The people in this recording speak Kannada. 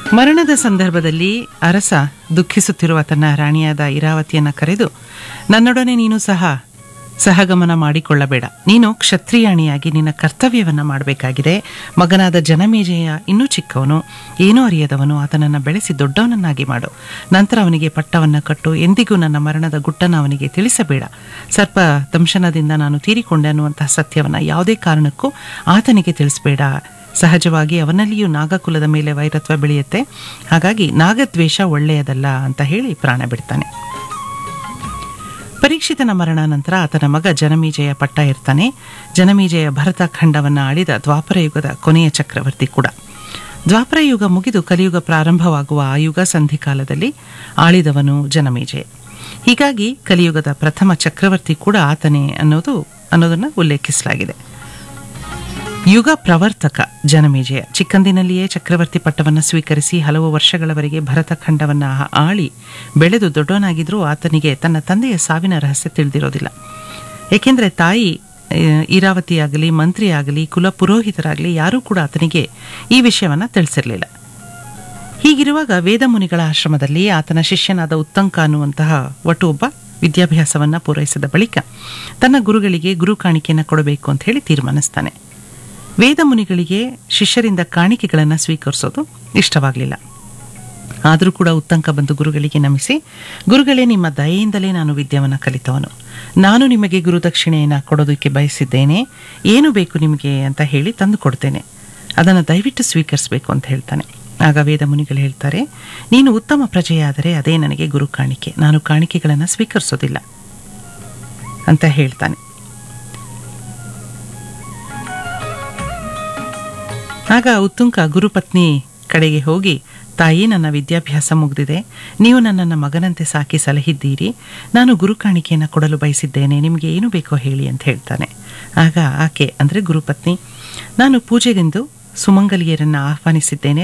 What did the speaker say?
ಮರಣದ ಸಂದರ್ಭದಲ್ಲಿ ಅರಸ ದುಃಖಿಸುತ್ತಿರುವ ತನ್ನ ರಾಣಿಯಾದ ಇರಾವತಿಯನ್ನ ಕರೆದು ನನ್ನೊಡನೆ ನೀನು ಸಹ ಸಹಗಮನ ಮಾಡಿಕೊಳ್ಳಬೇಡ ನೀನು ಕ್ಷತ್ರಿಯಾಣಿಯಾಗಿ ನಿನ್ನ ಕರ್ತವ್ಯವನ್ನ ಮಾಡಬೇಕಾಗಿದೆ ಮಗನಾದ ಜನಮೇಜಯ ಇನ್ನೂ ಚಿಕ್ಕವನು ಏನೂ ಅರಿಯದವನು ಆತನನ್ನು ಬೆಳೆಸಿ ದೊಡ್ಡವನನ್ನಾಗಿ ಮಾಡು ನಂತರ ಅವನಿಗೆ ಪಟ್ಟವನ್ನ ಕಟ್ಟು ಎಂದಿಗೂ ನನ್ನ ಮರಣದ ಗುಟ್ಟನ್ನು ಅವನಿಗೆ ತಿಳಿಸಬೇಡ ಸರ್ಪ ದಂಶನದಿಂದ ನಾನು ತೀರಿಕೊಂಡೆ ಅನ್ನುವಂತಹ ಸತ್ಯವನ್ನ ಯಾವುದೇ ಕಾರಣಕ್ಕೂ ಆತನಿಗೆ ತಿಳಿಸಬೇಡ ಸಹಜವಾಗಿ ಅವನಲ್ಲಿಯೂ ನಾಗಕುಲದ ಮೇಲೆ ವೈರತ್ವ ಬೆಳೆಯುತ್ತೆ ಹಾಗಾಗಿ ನಾಗದ್ವೇಷ ಒಳ್ಳೆಯದಲ್ಲ ಅಂತ ಹೇಳಿ ಪ್ರಾಣ ಬಿಡ್ತಾನೆ ಪರೀಕ್ಷಿತನ ಮರಣ ನಂತರ ಆತನ ಮಗ ಜನಮೀಜಯ ಪಟ್ಟ ಇರ್ತಾನೆ ಜನಮೀಜಯ ಭರತ ಖಂಡವನ್ನು ಆಳಿದ ದ್ವಾಪರ ಯುಗದ ಕೊನೆಯ ಚಕ್ರವರ್ತಿ ಕೂಡ ದ್ವಾಪರ ಯುಗ ಮುಗಿದು ಕಲಿಯುಗ ಪ್ರಾರಂಭವಾಗುವ ಆ ಯುಗ ಸಂಧಿಕಾಲದಲ್ಲಿ ಆಳಿದವನು ಜನಮೇಜಯ ಹೀಗಾಗಿ ಕಲಿಯುಗದ ಪ್ರಥಮ ಚಕ್ರವರ್ತಿ ಕೂಡ ಆತನೇ ಅನ್ನೋದು ಅನ್ನೋದನ್ನು ಉಲ್ಲೇಖಿಸಲಾಗಿದೆ ಯುಗ ಪ್ರವರ್ತಕ ಜನಮೇಜಯ ಚಿಕ್ಕಂದಿನಲ್ಲಿಯೇ ಚಕ್ರವರ್ತಿ ಪಟ್ಟವನ್ನು ಸ್ವೀಕರಿಸಿ ಹಲವು ವರ್ಷಗಳವರೆಗೆ ಭರತ ಖಂಡವನ್ನು ಆಳಿ ಬೆಳೆದು ದೊಡ್ಡವನಾಗಿದ್ರೂ ಆತನಿಗೆ ತನ್ನ ತಂದೆಯ ಸಾವಿನ ರಹಸ್ಯ ತಿಳಿದಿರೋದಿಲ್ಲ ಏಕೆಂದರೆ ತಾಯಿ ಇರಾವತಿಯಾಗಲಿ ಮಂತ್ರಿಯಾಗಲಿ ಕುಲ ಪುರೋಹಿತರಾಗಲಿ ಯಾರೂ ಕೂಡ ಆತನಿಗೆ ಈ ವಿಷಯವನ್ನು ತಿಳಿಸಿರಲಿಲ್ಲ ಹೀಗಿರುವಾಗ ವೇದ ಮುನಿಗಳ ಆಶ್ರಮದಲ್ಲಿ ಆತನ ಶಿಷ್ಯನಾದ ಉತ್ತಂಕ ಅನ್ನುವಂತಹ ಒಟ್ಟು ಒಬ್ಬ ವಿದ್ಯಾಭ್ಯಾಸವನ್ನು ಪೂರೈಸಿದ ಬಳಿಕ ತನ್ನ ಗುರುಗಳಿಗೆ ಗುರು ಕಾಣಿಕೆಯನ್ನು ಕೊಡಬೇಕು ಅಂತ ಹೇಳಿ ತೀರ್ಮಾನಿಸ್ತಾನೆ ವೇದ ಮುನಿಗಳಿಗೆ ಶಿಷ್ಯರಿಂದ ಕಾಣಿಕೆಗಳನ್ನು ಸ್ವೀಕರಿಸೋದು ಇಷ್ಟವಾಗಲಿಲ್ಲ ಆದರೂ ಕೂಡ ಉತ್ತಂಕ ಬಂದು ಗುರುಗಳಿಗೆ ನಮಿಸಿ ಗುರುಗಳೇ ನಿಮ್ಮ ದಯೆಯಿಂದಲೇ ನಾನು ವಿದ್ಯವನ್ನು ಕಲಿತವನು ನಾನು ನಿಮಗೆ ಗುರುದಕ್ಷಿಣೆಯನ್ನು ಕೊಡೋದಕ್ಕೆ ಬಯಸಿದ್ದೇನೆ ಏನು ಬೇಕು ನಿಮಗೆ ಅಂತ ಹೇಳಿ ತಂದು ಕೊಡ್ತೇನೆ ಅದನ್ನು ದಯವಿಟ್ಟು ಸ್ವೀಕರಿಸಬೇಕು ಅಂತ ಹೇಳ್ತಾನೆ ಆಗ ವೇದ ಮುನಿಗಳು ಹೇಳ್ತಾರೆ ನೀನು ಉತ್ತಮ ಪ್ರಜೆಯಾದರೆ ಅದೇ ನನಗೆ ಗುರು ಕಾಣಿಕೆ ನಾನು ಕಾಣಿಕೆಗಳನ್ನು ಸ್ವೀಕರಿಸೋದಿಲ್ಲ ಅಂತ ಹೇಳ್ತಾನೆ ಆಗ ಉತ್ತುಂಕ ಗುರುಪತ್ನಿ ಕಡೆಗೆ ಹೋಗಿ ತಾಯಿ ನನ್ನ ವಿದ್ಯಾಭ್ಯಾಸ ಮುಗಿದಿದೆ ನೀವು ನನ್ನನ್ನು ಮಗನಂತೆ ಸಾಕಿ ಸಲಹಿದ್ದೀರಿ ನಾನು ಗುರು ಕಾಣಿಕೆಯನ್ನು ಕೊಡಲು ಬಯಸಿದ್ದೇನೆ ನಿಮಗೆ ಏನು ಬೇಕೋ ಹೇಳಿ ಅಂತ ಹೇಳ್ತಾನೆ ಆಗ ಆಕೆ ಅಂದರೆ ಗುರುಪತ್ನಿ ನಾನು ಪೂಜೆಗೆಂದು ಸುಮಂಗಲಿಯರನ್ನು ಆಹ್ವಾನಿಸಿದ್ದೇನೆ